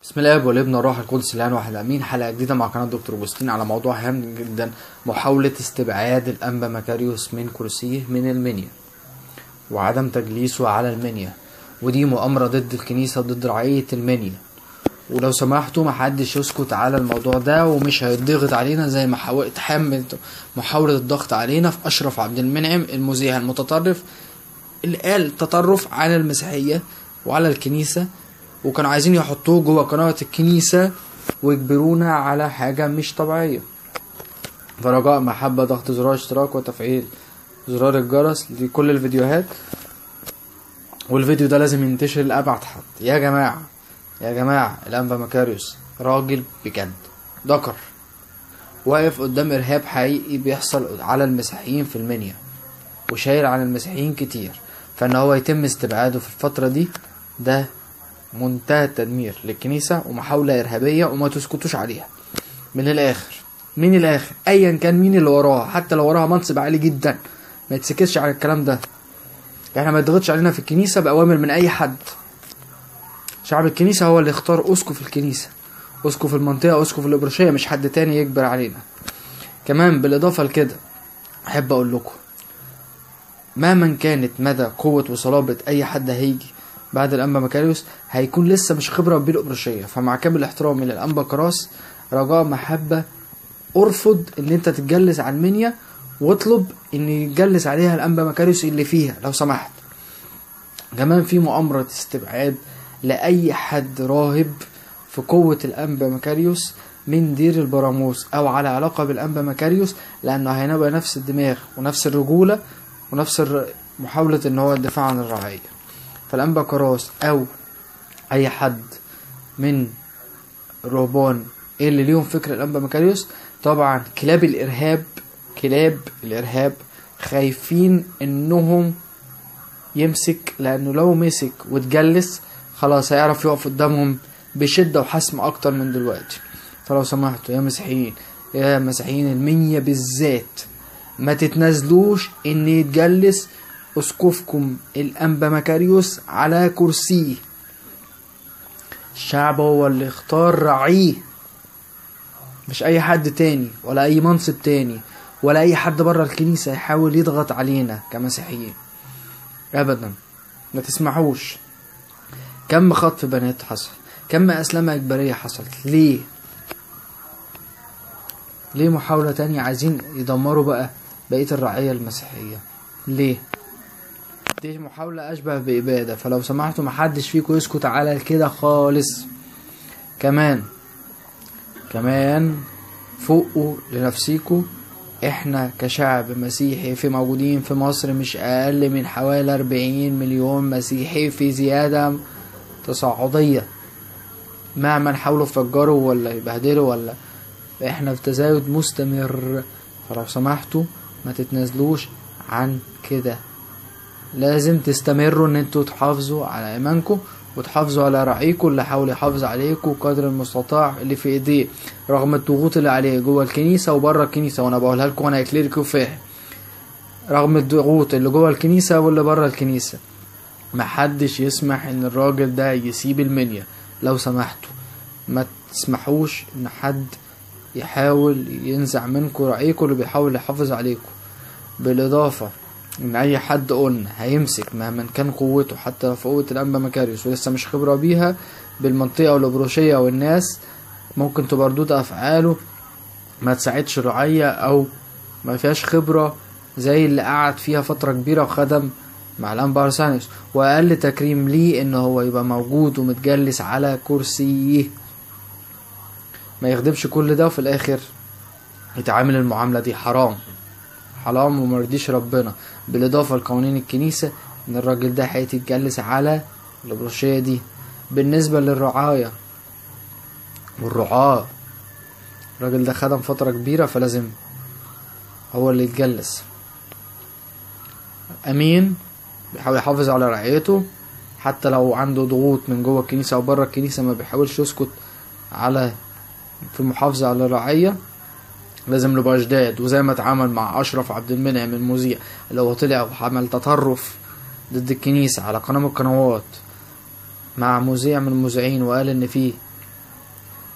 بسم الله والابن والروح القدس الان واحد امين حلقه جديده مع قناه دكتور بوستين على موضوع هام جدا محاوله استبعاد الانبا مكاريوس من كرسيه من المنيا وعدم تجليسه على المنيا ودي مؤامره ضد الكنيسه ضد رعيه المنيا ولو سمحتوا محدش يسكت على الموضوع ده ومش هيضغط علينا زي ما حاولت حملت محاولة الضغط علينا في أشرف عبد المنعم المذيع المتطرف اللي قال تطرف على المسيحية وعلى الكنيسة وكانوا عايزين يحطوه جوه قناة الكنيسة ويجبرونا على حاجة مش طبيعية فرجاء محبة ضغط زرار اشتراك وتفعيل زرار الجرس لكل الفيديوهات والفيديو ده لازم ينتشر لأبعد حد يا جماعة يا جماعة الأنبا مكاريوس راجل بجد ذكر واقف قدام إرهاب حقيقي بيحصل على المسيحيين في المنيا وشايل عن المسيحيين كتير فإن هو يتم استبعاده في الفترة دي ده منتهى التدمير للكنيسة ومحاولة إرهابية وما تسكتوش عليها من الآخر من الآخر أيا كان مين اللي وراها حتى لو وراها منصب عالي جدا ما يتسكتش على الكلام ده احنا ما يضغطش علينا في الكنيسة بأوامر من أي حد شعب الكنيسة هو اللي اختار أسقف الكنيسة أسقف المنطقة أسقف الإبرشية مش حد تاني يجبر علينا كمان بالإضافة لكده أحب أقول لكم مهما كانت مدى قوة وصلابة أي حد هيجي بعد الأنبا مكاريوس هيكون لسه مش خبرة بالإبرشية فمع كامل احترامي للأنبا كراس رجاء محبة ارفض ان انت تتجلس على المنيا واطلب ان يتجلس عليها الانبا مكاريوس اللي فيها لو سمحت كمان في مؤامرة استبعاد لأي حد راهب في قوة الأنبا مكاريوس من دير البراموس أو على علاقة بالأنبا مكاريوس لأنه هينبقى نفس الدماغ ونفس الرجولة ونفس الر... محاولة إن هو الدفاع عن الرعية فالأنبا كراس أو أي حد من الرهبان اللي ليهم فكر الأنبا مكاريوس طبعا كلاب الإرهاب كلاب الإرهاب خايفين إنهم يمسك لأنه لو مسك واتجلس خلاص هيعرف يقف قدامهم بشدة وحسم أكتر من دلوقتي فلو سمحتوا يا مسيحيين يا مسيحيين المنيا بالذات ما تتنازلوش إن يتجلس أسقفكم الأنبا مكاريوس على كرسيه الشعب هو اللي اختار رعيه مش أي حد تاني ولا أي منصب تاني ولا أي حد بره الكنيسة يحاول يضغط علينا كمسيحيين أبدا ما تسمحوش كم خطف بنات حصل كم أسلمة إجبارية حصلت ليه ليه محاولة تانية عايزين يدمروا بقى بقية الرعية المسيحية ليه دي محاولة أشبه بإبادة فلو سمحتوا محدش فيكم يسكت على كده خالص كمان كمان فوقوا لنفسيكوا احنا كشعب مسيحي في موجودين في مصر مش اقل من حوالي 40 مليون مسيحي في زيادة تصاعدية مهما نحاولوا يفجروا ولا يبهدلوا ولا احنا في تزايد مستمر فلو سمحتوا ما تتنازلوش عن كده لازم تستمروا ان انتوا تحافظوا على ايمانكم وتحافظوا على رعيكم اللي حاول يحافظ عليكم قدر المستطاع اللي في ايديه رغم الضغوط اللي عليه جوه الكنيسه وبره الكنيسه وانا بقولها لكم وانا كليريك وفاهم رغم الضغوط اللي جوه الكنيسه واللي بره الكنيسه محدش يسمح ان الراجل ده يسيب المنيا لو سمحتوا ما تسمحوش ان حد يحاول ينزع منكم رعيكم اللي بيحاول يحافظ عليكم بالاضافه ان اي حد قلنا هيمسك مهما كان قوته حتى لو في قوه الانبا مكاريوس ولسه مش خبره بيها بالمنطقه والابروشيه والناس ممكن تبقى ردود افعاله ما تساعدش الرعيه او ما فيهاش خبره زي اللي قعد فيها فتره كبيره وخدم مع الانبا ارسانيوس واقل تكريم ليه ان هو يبقى موجود ومتجلس على كرسيه ما يخدمش كل ده وفي الاخر يتعامل المعامله دي حرام حرام ومرضيش ربنا بالاضافه لقوانين الكنيسه ان الراجل ده هيتجلس على الابروشيه دي بالنسبه للرعايه والرعاه الراجل ده خدم فتره كبيره فلازم هو اللي يتجلس امين بيحاول يحافظ على رعيته حتى لو عنده ضغوط من جوه الكنيسه او بره الكنيسه ما بيحاولش يسكت على في المحافظه على الرعيه لازم نبقى جداد وزي ما اتعامل مع اشرف عبد المنعم المذيع اللي هو طلع وعمل تطرف ضد الكنيسة على قناة من القنوات مع مذيع من المذيعين وقال ان في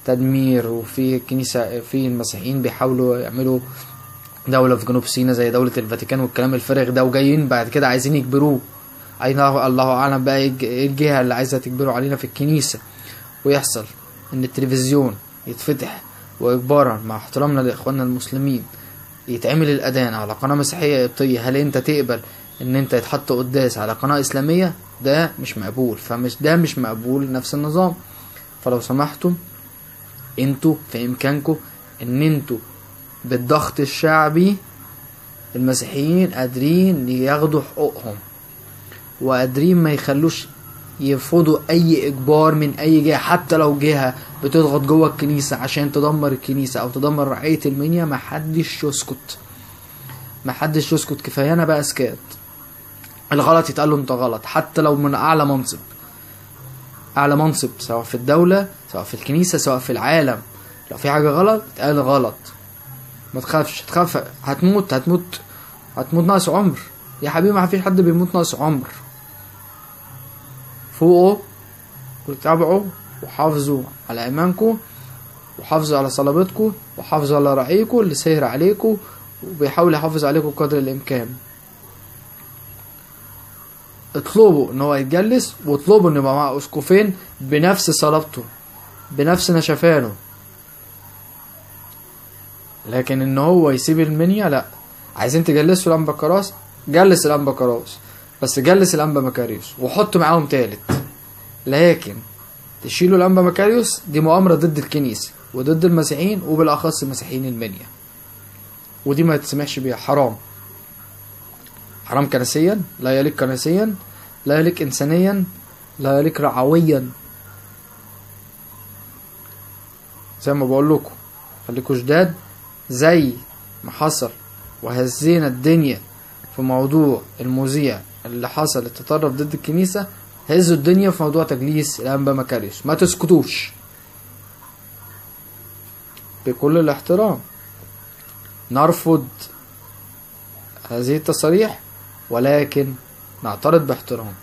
تدمير وفي الكنيسة في المسيحيين بيحاولوا يعملوا دولة في جنوب سيناء زي دولة الفاتيكان والكلام الفارغ ده وجايين بعد كده عايزين يجبروه أين الله أعلم بقى إيه الج- إيه الجهة اللي عايزة تجبره علينا في الكنيسة ويحصل إن التلفزيون يتفتح وإجبارا مع احترامنا لإخواننا المسلمين يتعمل الأذان على قناة مسيحية قبطية هل أنت تقبل إن أنت يتحط قداس على قناة إسلامية ده مش مقبول فمش ده مش مقبول نفس النظام فلو سمحتم انتوا في إمكانكم إن انتوا بالضغط الشعبي المسيحيين قادرين ياخدوا حقوقهم وقادرين ما يخلوش يرفضوا اي اجبار من اي جهه حتى لو جهه بتضغط جوه الكنيسه عشان تدمر الكنيسه او تدمر رعيه المنيا ما حدش يسكت ما حدش يسكت كفايانا بقى اسكات الغلط يتقال له انت غلط حتى لو من اعلى منصب اعلى منصب سواء في الدوله سواء في الكنيسه سواء في العالم لو في حاجه غلط اتقال غلط ما تخافش تخاف هتموت هتموت هتموت ناقص عمر يا حبيبي ما فيش حد بيموت ناقص عمر فوقوا وتابعوا وحافظوا على ايمانكم وحافظوا على صلابتكم وحافظوا على رعيكم اللي سهر عليكم وبيحاول يحافظ عليكم قدر الامكان اطلبوا ان هو يتجلس واطلبوا ان يبقى مع اسقفين بنفس صلابته بنفس نشفانه لكن ان هو يسيب المنيا لا عايزين تجلسوا الانبا كراس جلس الانبا كراس بس جلس الانبا مكاريوس وحط معاهم تالت لكن تشيلوا الانبا مكاريوس دي مؤامره ضد الكنيسه وضد المسيحيين وبالاخص مسيحيين المنيا ودي ما يتسمحش بيها حرام حرام كنسيا لا يليق كنسيا لا يليق انسانيا لا يليق رعويا زي ما بقول لكم خليكوا جداد زي ما حصل وهزينا الدنيا في موضوع المذيع اللي حصل التطرف ضد الكنيسة هزوا الدنيا في موضوع تجليس الأنبا مكاريوس ما تسكتوش بكل الاحترام نرفض هذه التصاريح ولكن نعترض باحترام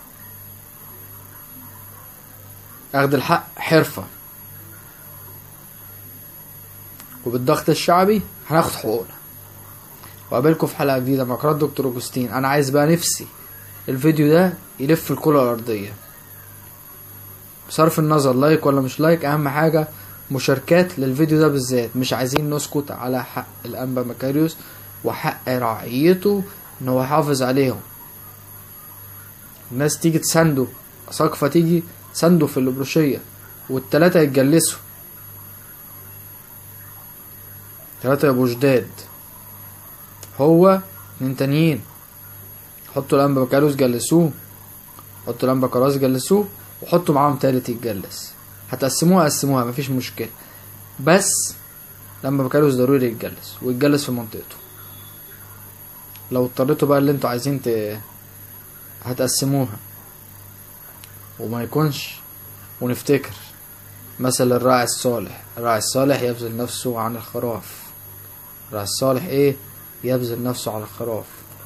أخذ الحق حرفة وبالضغط الشعبي هناخد حقوقنا وقابلكم في حلقة جديدة مع قناة دكتور أوجستين أنا عايز بقى نفسي الفيديو ده يلف الكرة الأرضية بصرف النظر لايك ولا مش لايك أهم حاجة مشاركات للفيديو ده بالذات مش عايزين نسكت على حق الأنبا مكاريوس وحق رعيته إن هو يحافظ عليهم الناس تيجي تسنده سقفة تيجي تسنده في البروشية والتلاتة يتجلسوا تلاتة يبقوا جداد هو اتنين تانيين حطوا الانبا بكالوس جلسوه حطوا الانبا كراس جلسوه وحطوا معاهم تالت يتجلس هتقسموها قسموها مفيش مشكلة بس الانبا بكالوس ضروري يتجلس ويتجلس في منطقته لو اضطريتوا بقى اللي انتوا عايزين ت... هتقسموها وما يكونش ونفتكر مثل الراعي الصالح الراعي الصالح يبذل نفسه عن الخراف الراعي الصالح ايه يبذل نفسه على الخراف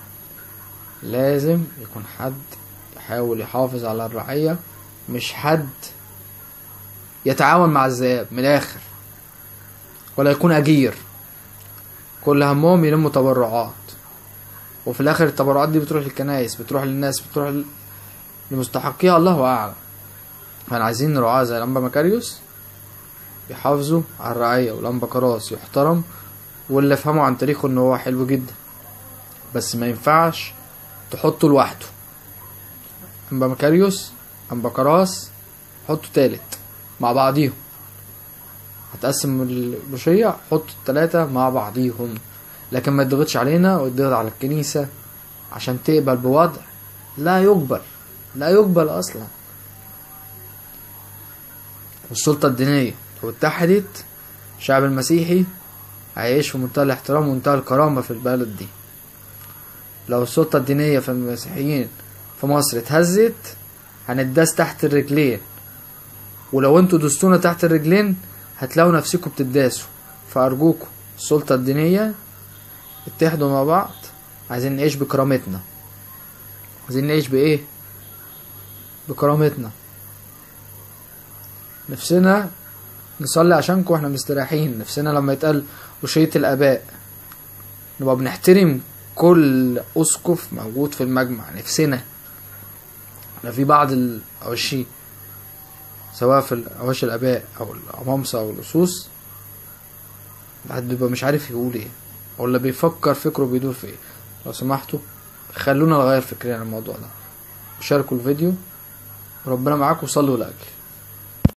لازم يكون حد يحاول يحافظ على الرعية مش حد يتعاون مع الذئاب من الآخر ولا يكون أجير كل همهم يلموا تبرعات وفي الآخر التبرعات دي بتروح للكنايس بتروح للناس بتروح ل- لمستحقيها الله أعلم فاحنا عايزين رعاة زي الأنبا مكاريوس يحافظوا على الرعية والأنبا كراس يحترم واللي افهمه عن تاريخه ان هو حلو جدا بس ما ينفعش تحطه لوحده انبا مكاريوس انبا كراس حطه تالت مع بعضيهم هتقسم البشية حط التلاتة مع بعضيهم لكن ما تضغطش علينا وتضغط على الكنيسة عشان تقبل بوضع لا يقبل لا يقبل اصلا والسلطة الدينية لو اتحدت الشعب المسيحي هيعيش في منتهى الاحترام ومنتهى الكرامة في البلد دي لو السلطة الدينية في المسيحيين في مصر اتهزت هنداس تحت الرجلين ولو انتوا دوستونا تحت الرجلين هتلاقوا نفسكم بتداسوا فأرجوكم السلطة الدينية اتحدوا مع بعض عايزين نعيش بكرامتنا عايزين نعيش بإيه بكرامتنا نفسنا نصلي عشانكم واحنا مستريحين نفسنا لما يتقال وشية الآباء نبقى بنحترم كل أسقف موجود في المجمع نفسنا احنا في بعض الأواشي سواء في الأواشي الآباء أو الأمامسة أو الأسوس الواحد بيبقى مش عارف يقول ايه ولا بيفكر فكره بيدور في ايه لو سمحتوا خلونا نغير فكرنا عن الموضوع ده شاركوا الفيديو ربنا معاكم وصلوا لأجلي